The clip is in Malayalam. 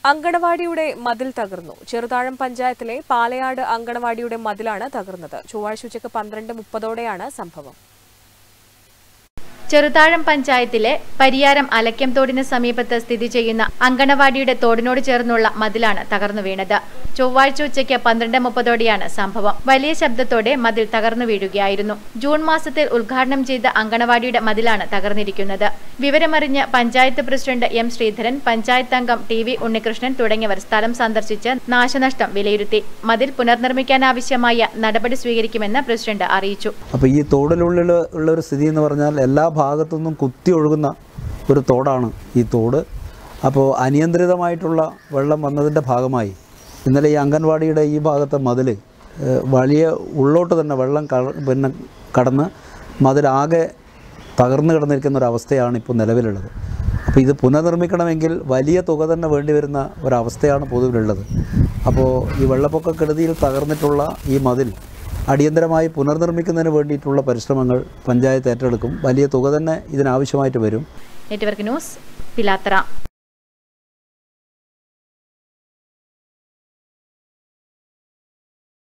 അങ്കണവാടിയുടെ മതിൽ തകർന്നു ചെറുതാഴം പഞ്ചായത്തിലെ പാലയാട് അങ്കണവാടിയുടെ മതിലാണ് തകർന്നത് ചൊവ്വാഴ്ച ഉച്ചയ്ക്ക് പന്ത്രണ്ട് മുപ്പതോടെയാണ് സംഭവം ചെറുതാഴം പഞ്ചായത്തിലെ പരിയാരം അലക്യം തോടിന് സമീപത്ത് സ്ഥിതി ചെയ്യുന്ന അങ്കണവാടിയുടെ തോടിനോട് ചേർന്നുള്ള മതിലാണ് തകർന്നു വീണത് ചൊവ്വാഴ്ച ഉച്ചയ്ക്ക് പന്ത്രണ്ട് മുപ്പതോടെയാണ് സംഭവം വലിയ ശബ്ദത്തോടെ മതിൽ തകർന്നു വീഴുകയായിരുന്നു ജൂൺ മാസത്തിൽ ഉദ്ഘാടനം ചെയ്ത അങ്കണവാടിയുടെ മതിലാണ് തകർന്നിരിക്കുന്നത് വിവരമറിഞ്ഞ് പഞ്ചായത്ത് പ്രസിഡന്റ് എം ശ്രീധരൻ പഞ്ചായത്ത് അംഗം ടി വി ഉണ്ണികൃഷ്ണൻ തുടങ്ങിയവർ സ്ഥലം സന്ദർശിച്ച് നാശനഷ്ടം വിലയിരുത്തി മതിൽ പുനർനിർമ്മിക്കാനാവശ്യമായ നടപടി സ്വീകരിക്കുമെന്ന് പ്രസിഡന്റ് അറിയിച്ചു അപ്പോൾ ഈ തോടിനുള്ളിൽ ഉള്ള ഒരു സ്ഥിതി എന്ന് പറഞ്ഞാൽ എല്ലാ ഭാഗത്തുനിന്നും കുത്തി ഒഴുകുന്ന ഒരു തോടാണ് ഈ തോട് അപ്പോൾ അനിയന്ത്രിതമായിട്ടുള്ള വെള്ളം വന്നതിൻ്റെ ഭാഗമായി ഇന്നലെ ഈ അംഗൻവാടിയുടെ ഈ ഭാഗത്തെ മതിൽ ഏഹ്, വലിയ ഉള്ളോട്ട് തന്നെ വെള്ളം ക- പിന്നെ കടന്ന് മതിലാകെ തകർന്നു കിടന്നിരിക്കുന്ന ഒരു അവസ്ഥയാണ് ഇപ്പോൾ നിലവിലുള്ളത് അപ്പോൾ ഇത് പുനർനിർമ്മിക്കണമെങ്കിൽ വലിയ തുക തന്നെ വേണ്ടി വരുന്ന ഒരവസ്ഥയാണ് പൊതുവിലുള്ളത് അപ്പോൾ ഈ വെള്ളപ്പൊക്ക കെടുതിയിൽ തകർന്നിട്ടുള്ള ഈ മതിൽ അടിയന്തരമായി പുനർനിർമ്മിക്കുന്നതിന് വേണ്ടിയിട്ടുള്ള പരിശ്രമങ്ങൾ പഞ്ചായത്ത് ഏറ്റെടുക്കും വലിയ തുക തന്നെ ഇതിനാവശ്യമായിട്ട് വരും നെറ്റ്വർക്ക് ന്യൂസ് പിലാത്തറ